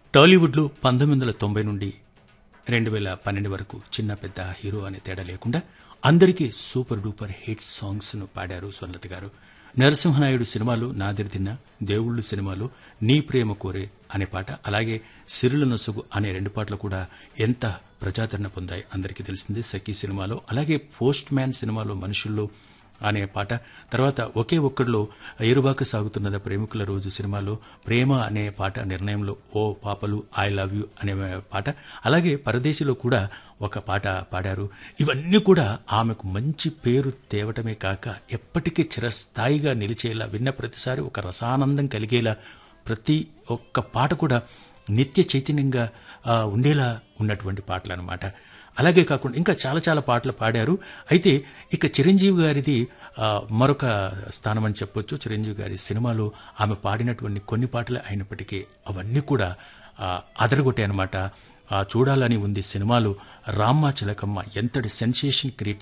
టాలీవుడ్లో పంతొమ్మిది వందల తొంభై నుండి రెండు వేల పన్నెండు వరకు చిన్న పెద్ద హీరో అనే తేడా లేకుండా అందరికీ సూపర్ డూపర్ హిట్ సాంగ్స్ను పాడారు స్వర్ణలత గారు నరసింహనాయుడు సినిమాలో నాదిరిదిన్న దేవుళ్ళు సినిమాలో నీ ప్రేమ కోరే అనే పాట అలాగే సిరుల నొసుగు అనే రెండు పాటలు కూడా ఎంత ప్రజాదరణ పొందాయి అందరికీ తెలిసిందే సఖీ సినిమాలో అలాగే పోస్ట్ మ్యాన్ సినిమాలో మనుషుల్లో అనే పాట తర్వాత ఒకే ఒక్కడిలో ఏరుబాక సాగుతున్నద ప్రేమికుల రోజు సినిమాలో ప్రేమ అనే పాట నిర్ణయంలో ఓ పాపలు ఐ లవ్ యూ అనే పాట అలాగే పరదేశిలో కూడా ఒక పాట పాడారు ఇవన్నీ కూడా ఆమెకు మంచి పేరు తేవటమే కాక ఎప్పటికీ చిరస్థాయిగా నిలిచేలా విన్న ప్రతిసారి ఒక రసానందం కలిగేలా ప్రతి ఒక్క పాట కూడా నిత్య చైతన్యంగా ఆ, ఉండేలా ఉన్నటువంటి పాటలు అనమాట అలాగే కాకుండా ఇంకా చాలా చాలా పాటలు పాడారు అయితే ఇక చిరంజీవి గారిది ఆ, మరొక స్థానం అని చెప్పొచ్చు చిరంజీవి గారి సినిమాలో ఆమె పాడినటువంటి కొన్ని పాటలు అయినప్పటికీ అవన్నీ కూడా ఆ, అదరగొట్టాయి అనమాట చూడాలని ఉంది సినిమాలో రామ్మ చిలకమ్మ ఎంతటి సెన్సేషన్ క్రియేట్